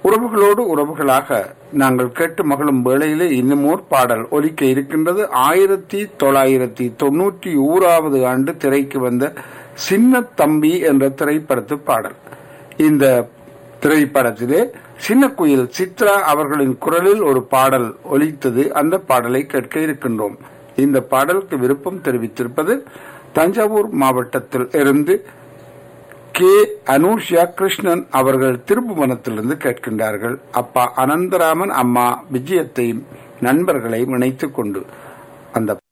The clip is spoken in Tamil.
உறவுகளோடு உறவுகளாக நாங்கள் கேட்டு மகளும் வேளையிலே இன்னுமோர் பாடல் ஒலிக்க இருக்கின்றது ஆயிரத்தி தொள்ளாயிரத்தி தொன்னூற்றி ஓராவது ஆண்டு திரைக்கு வந்த சின்ன தம்பி என்ற திரைப்படத்து பாடல் இந்த திரைப்படத்திலே சின்ன குயில் சித்ரா அவர்களின் குரலில் ஒரு பாடல் ஒலித்தது அந்த பாடலை கேட்க இருக்கின்றோம் இந்த பாடலுக்கு விருப்பம் தெரிவித்திருப்பது தஞ்சாவூர் மாவட்டத்தில் இருந்து கே அனூஷியா கிருஷ்ணன் அவர்கள் திருப்புவனத்திலிருந்து கேட்கின்றார்கள் அப்பா அனந்தராமன் அம்மா விஜயத்தையும் நண்பர்களையும் இணைத்துக் கொண்டு அந்த